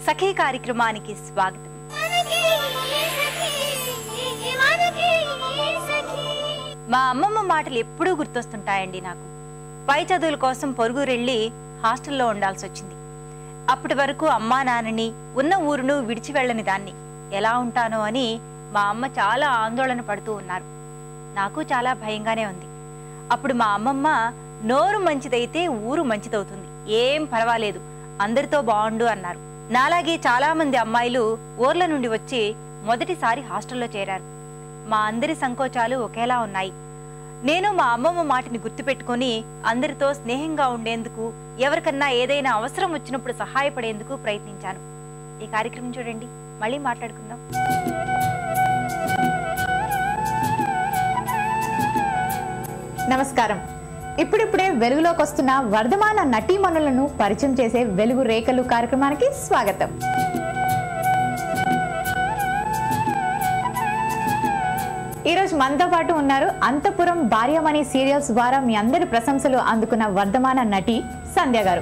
సఖీ కార్యక్రమానికి స్వాగతం మా అమ్మమ్మ మాటలు ఎప్పుడూ గుర్తొస్తుంటాయండి నాకు పై చదువుల కోసం పొరుగురెళ్ళి హాస్టల్లో ఉండాల్సి వచ్చింది అప్పటి వరకు అమ్మా నాన్నని ఉన్న ఊరును విడిచి వెళ్ళని దాన్ని ఎలా ఉంటానో అని మా అమ్మ చాలా ఆందోళన పడుతూ ఉన్నారు నాకు చాలా భయంగానే ఉంది అప్పుడు మా అమ్మమ్మ నోరు మంచిదైతే ఊరు మంచిదవుతుంది ఏం పర్వాలేదు అందరితో బాగుండు అన్నారు నాలాగే చాలా మంది అమ్మాయిలు ఊర్ల నుండి వచ్చి మొదటిసారి హాస్టల్లో చేరారు మా అందరి సంకోచాలు ఒకేలా ఉన్నాయి నేను మా అమ్మమ్మ మాటని గుర్తుపెట్టుకొని అందరితో స్నేహంగా ఉండేందుకు ఎవరికన్నా ఏదైనా అవసరం వచ్చినప్పుడు సహాయపడేందుకు ప్రయత్నించాను ఈ కార్యక్రమం చూడండి మళ్ళీ మాట్లాడుకుందాం నమస్కారం ఇప్పుడిప్పుడే వెలుగులోకి వస్తున్న వర్ధమాన నటీమణులను పరిచయం చేసే వెలుగు రేఖలు కార్యక్రమానికి స్వాగతం ఈరోజు మనతో పాటు ఉన్నారు అంతపురం భార్యమణి సీరియల్స్ ద్వారా మీ అందరి ప్రశంసలు అందుకున్న వర్ధమాన నటి సంధ్య గారు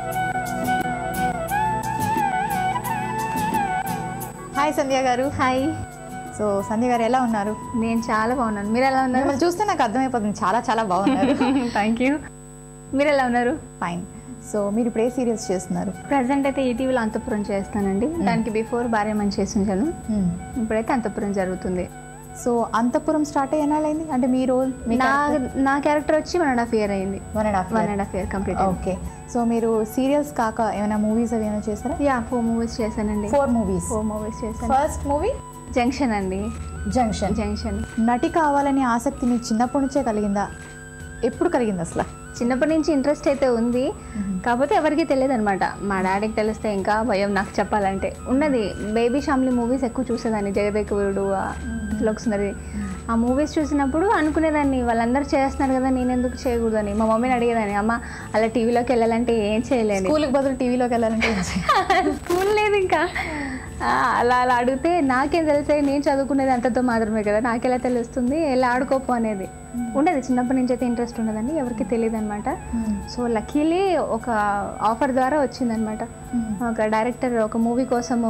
హాయ్ సంధ్య గారు హాయ్ సో సంధ్య గారు ఎలా ఉన్నారు నేను చాలా బాగున్నాను మీరు ఎలా ఉన్నారు మిమ్మల్ని చూస్తే నాకు అర్థమైపోతుంది చాలా చాలా బాగున్నారు థ్యాంక్ యూ మీరు ఎలా ఉన్నారు ఫైన్ సో మీరు ఇప్పుడు ఏ సీరియల్స్ చేస్తున్నారు ప్రజెంట్ అయితే ఈటీవీలో అంతపురం చేస్తానండి దానికి బిఫోర్ భార్య మంచి చేసి ఉంచాను ఇప్పుడైతే అంతపురం జరుగుతుంది సో అంతపురం స్టార్ట్ అయ్యి ఎన్నాళ్ళైంది అంటే మీ రోల్ నా నా క్యారెక్టర్ వచ్చి వన్ అండ్ హాఫ్ ఇయర్ అయింది one and half one and half year complete okay so మీరు సీరియల్స్ కాక ఏమైనా మూవీస్ అవి ఏమైనా చేస్తారా యా ఫోర్ మూవీస్ చేశానండి ఫోర్ మూవీస్ ఫోర్ మూవీస్ చేశాను ఫస్ట్ మూవీ జంక్షన్ అండి జంక్షన్ జంక్షన్ నటి కావాలనే ఆసక్తి మీకు చిన్నప్పటి నుంచే కలిగిందా ఎప్పుడు కలిగింది అసలు చిన్నప్పటి నుంచి ఇంట్రెస్ట్ అయితే ఉంది కాకపోతే ఎవరికి తెలియదు అనమాట మా డాడీకి తెలిస్తే ఇంకా భయం నాకు చెప్పాలంటే ఉన్నది బేబీ షామ్లీ మూవీస్ ఎక్కువ చూసేదాన్ని జగదేకవీరుడు సుందరి ఆ మూవీస్ చూసినప్పుడు అనుకునేదాన్ని వాళ్ళందరూ చేస్తున్నారు కదా నేను ఎందుకు చేయకూడదు అని మా మమ్మీని అడిగేదాన్ని అమ్మ అలా టీవీలోకి వెళ్ళాలంటే ఏం చేయలేను స్కూల్కి బదులు టీవీలోకి వెళ్ళాలంటే ఏం చేయాలి? స్కూల్ లేదు ఇంకా ఆ, అలా అలా అడిగితే నాకేం తెలిసే నేను చదువుకునేది అంతతో మాత్రమే కదా నాకెలా తెలుస్తుంది ఎలా ఆడుకోపు అనేది ఉండదు చిన్నప్పటి నుంచి అయితే ఇంట్రెస్ట్ ఉండదండి ఎవరికి తెలియదు అనమాట సో లక్కీలీ ఒక ఆఫర్ ద్వారా వచ్చిందనమాట ఒక డైరెక్టర్ ఒక మూవీ కోసము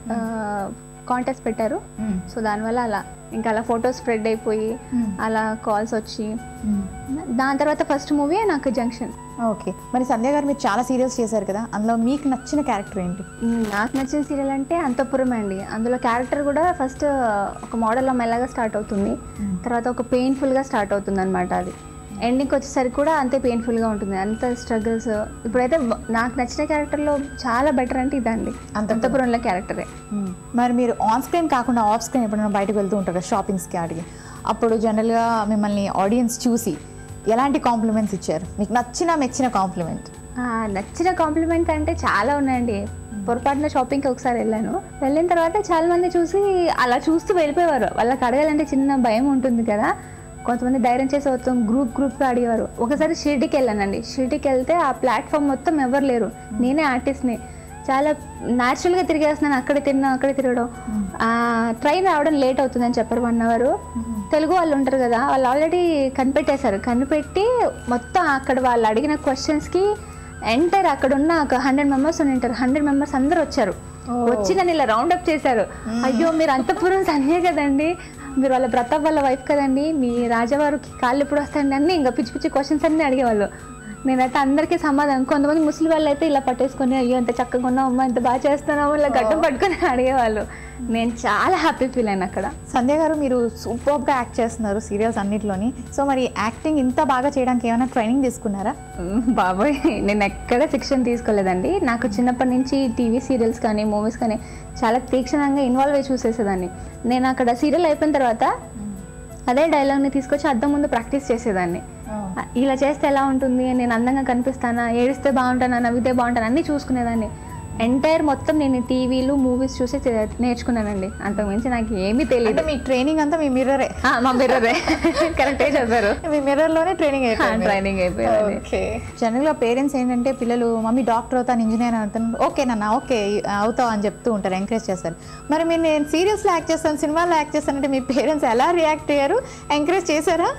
కాంటెస్ట్ పెట్టారు మ్మ్. సో దానివల్ల అలా ఇంకా అలా ఫొటోస్ స్ప్రెడ్ అయిపోయి మ్మ్. అలా కాల్స్ వచ్చి మ్మ్. దాని తర్వాత ఫస్ట్ మూవీ నాకు జంక్షన్ ఓకే మరి సంధ్య గారు మీరు చాలా సీరియల్స్ చేశారు కదా అందులో మీకు నచ్చిన క్యారెక్టర్ ఏంటి నాకు నచ్చిన సీరియల్ అంటే అంతఃపురం అండి అందులో క్యారెక్టర్ కూడా ఫస్ట్ ఒక మోడల్లో మెల్లగా స్టార్ట్ అవుతుంది తర్వాత ఒక పెయిన్ఫుల్గా స్టార్ట్ అవుతుంది అనమాట అది ఎండింగ్కి వచ్చేసరికి కూడా అంతే పెయిన్ఫుల్గా ఉంటుంది అంత స్ట్రగుల్స్ ఇప్పుడైతే వ- నాకు నచ్చిన క్యారెక్టర్లో చాలా బెటర్ అంటే ఇదండి అంతఃపురం. అంతఃపురంలో క్యారెక్టరే మరి మీరు ఆన్ స్క్రీన్ కాకుండా ఆఫ్ స్క్రీన్ ఎప్పుడైనా బయటకు వెళ్తూ ఉంటారు కదా షాపింగ్స్కి అడిగి అప్పుడు జనరల్గా మిమ్మల్ని ఆడియన్స్ చూసి ఎలాంటి కాంప్లిమెంట్స్ ఇచ్చారు మీకు నచ్చిన మెచ్చిన కాంప్లిమెంట్ ఆ, నచ్చిన కాంప్లిమెంట్ అంటే చాలా ఉన్నాయండి పొరపాటున షాపింగ్కి ఒకసారి వెళ్ళాను వెళ్ళిన తర్వాత చాలా మంది చూసి అలా చూస్తూ వెళ్ళిపోయేవారు వాళ్ళకి అడగాలంటే చిన్న భయం ఉంటుంది కదా కొంతమంది ధైర్యం చేసి మొత్తం గ్రూప్ గ్రూప్గా అడిగేవారు ఒకసారి షిర్డీకి వెళ్ళానండి షిర్డీకి వెళ్తే ఆ ప్లాట్ఫామ్ మొత్తం ఎవరు లేరు నేనే ఆర్టిస్ట్ని చాలా న్యాచురల్గా తిరిగేస్తున్నాను అక్కడ తిన్నా అక్కడ తిరగడం ట్రైన్ రావడం లేట్ అవుతుందని చెప్పారు వన్ అవర్ తెలుగు వాళ్ళు ఉంటారు కదా వాళ్ళు ఆల్రెడీ కనిపెట్టేశారు కనిపెట్టి మొత్తం అక్కడ వాళ్ళు అడిగిన క్వశ్చన్స్కి ఎంటర్ అక్కడ ఉన్న ఒక హండ్రెడ్ మెంబర్స్ ఉంటారు హండ్రెడ్ మెంబర్స్ అందరు వచ్చారు వచ్చి నన్ను ఇలా రౌండ్ అప్ చేశారు అయ్యో మీరు అంతపురం సంధ్య కదండి మీరు వాళ్ళ ప్రతాప్ వాళ్ళ వైఫ్ కదండి మీ రాజావారికి కాళ్ళు ఎప్పుడు వస్తాయండి అన్ని ఇంకా పిచ్చి పిచ్చి క్వశ్చన్స్ అన్ని అడిగేవాళ్ళు నేనైతే అందరికీ సమాధానం కొంతమంది ముసలి వాళ్ళు అయితే ఇలా పట్టేసుకొని అయ్యో ఎంత చక్కగా ఉన్నావు అమ్మా ఎంత బాగా చేస్తున్నావు ఇలా గడ్డం పట్టుకొని అడిగేవాళ్ళు నేను చాలా హ్యాపీ ఫీల్ అయినా అక్కడ సంధ్య గారు మీరు సూపర్గా యాక్ట్ చేస్తున్నారు సీరియల్స్ అన్నిట్లోని సో మరి యాక్టింగ్ ఇంత బాగా చేయడానికి ఏమైనా ట్రైనింగ్ తీసుకున్నారా మ్మ్, బాబోయ్ నేను ఎక్కడ శిక్షణ తీసుకోలేదండి నాకు చిన్నప్పటి నుంచి టీవీ సీరియల్స్ కానీ మూవీస్ కానీ చాలా తీక్షణంగా ఇన్వాల్వ్ అయ్యి చూసేసేదాన్ని నేను అక్కడ సీరియల్ అయిపోయిన తర్వాత అదే డైలాగ్ని తీసుకొచ్చి అద్దం ముందు ప్రాక్టీస్ చేసేదాన్ని ఇలా చేస్తే ఎలా ఉంటుంది నేను అందంగా కనిపిస్తానా ఏడిస్తే బాగుంటానా నవ్వితే బాగుంటానా అన్నీ చూసుకునేదాన్ని ఎంటైర్ మొత్తం నేను టీవీలు మూవీస్ చూసి చే- నేర్చుకున్నానండి అంతకుమించి నాకు ఏమీ తెలియదు అంటే మీ ట్రైనింగ్ అంతా మీ మిర్రరే ఆ, మా బిర్రదే కరెక్ట్గా చెప్పారు మీ మిర్రర్లోనే ట్రైనింగ్ ట్రైనింగ్ అయిపోయింది ఓకే జనరల్గా పేరెంట్స్ ఏంటంటే పిల్లలు మమ్మీ డాక్టర్ అవుతాను ఇంజనీర్ అవుతాను ఓకే నాన్న ఓకే అవుతావు అని చెప్తూ ఉంటారు ఎంకరేజ్ చేస్తారు మరి మీరు నేను సీరియల్స్లో యాక్ట్ చేస్తాను సినిమాలో యాక్ట్ చేస్తానంటే మీ పేరెంట్స్ ఎలా రియాక్ట్ అయ్యారు ఎంకరేజ్ చేశారా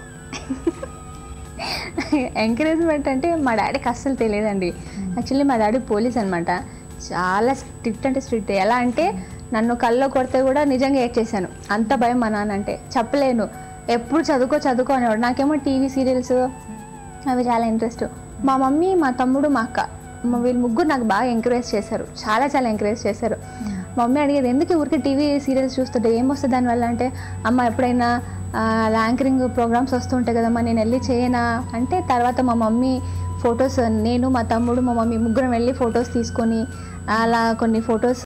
ఎంకరేజ్మెంట్ అంటే మా డాడీకి అస్సలు తెలియదండి యాక్చువల్లీ మా డాడీ పోలీస్ అనమాట చాలా స్ట్రిక్ట్ అంటే స్ట్రిక్ట్ ఎలా అంటే నన్ను కల్లో కొడితే కూడా నిజంగా ఏడ్ చేశాను అంత భయం మా నాన్న అంటే చెప్పలేను ఎప్పుడు చదువుకో చదువుకో అనేవాడు నాకేమో టీవీ సీరియల్స్ అవి చాలా ఇంట్రెస్ట్ మా మమ్మీ మా తమ్ముడు మా అక్క మా వీళ్ళు ముగ్గురు నాకు బాగా ఎంకరేజ్ చేశారు చాలా చాలా ఎంకరేజ్ చేశారు మా మమ్మీ అడిగేది ఎందుకు ఊరికి టీవీ సీరియల్స్ చూస్తుంటే ఏమొస్తుంది దానివల్ల అంటే అమ్మ ఎప్పుడైనా ఆ, అలా యాంకరింగ్ ప్రోగ్రామ్స్ వస్తుంటాయి కదమ్మా నేను వెళ్ళి చేయనా అంటే తర్వాత మా మమ్మీ ఫొటోస్ నేను మా తమ్ముడు మా మమ్మీ ముగ్గురం వెళ్ళి ఫొటోస్ తీసుకొని అలా కొన్ని ఫొటోస్